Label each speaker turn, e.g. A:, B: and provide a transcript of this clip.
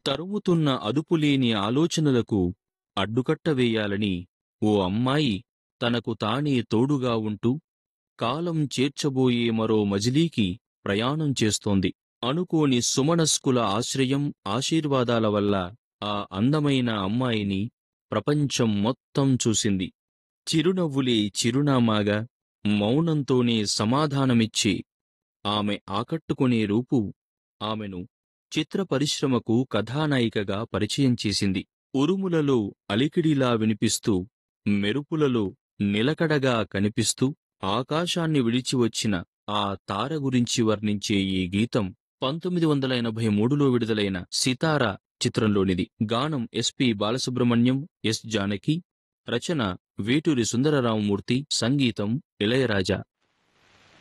A: తరుముతున్న అదుపులేని ఆలోచనలకు అడ్డుకట్ట వేయాలని ఓ అమ్మాయి తనకు తానే తోడుగా ఉంటూ కాలం చేర్చబోయే మరో మజిలీకి ప్రయాణం చేస్తోంది అనుకోని సుమనస్కుల ఆశ్రయం ఆశీర్వాదాల వల్ల ఆ అందమైన అమ్మాయిని ప్రపంచం మొత్తం చూసింది చిరునవ్వులే చిరునామాగా మౌనంతోనే సమాధానమిచ్చి ఆమె ఆకట్టుకునే రూపు ఆమెను చిత్ర పరిశ్రమకు కథానాయికగా పరిచయం చేసింది ఉరుములలో అలికిడిలా వినిపిస్తూ మెరుపులలో నిలకడగా కనిపిస్తూ ఆకాశాన్ని విడిచి వచ్చిన ఆ తార గురించి వర్ణించే ఈ గీతం పంతొమ్మిది వందల ఎనభై మూడులో విడుదలైన సితార చిత్రంలోనిది గానం ఎస్పి బాలసుబ్రహ్మణ్యం ఎస్ జానకి రచన వేటూరి సుందరరామమూర్తి సంగీతం ఇళయరాజా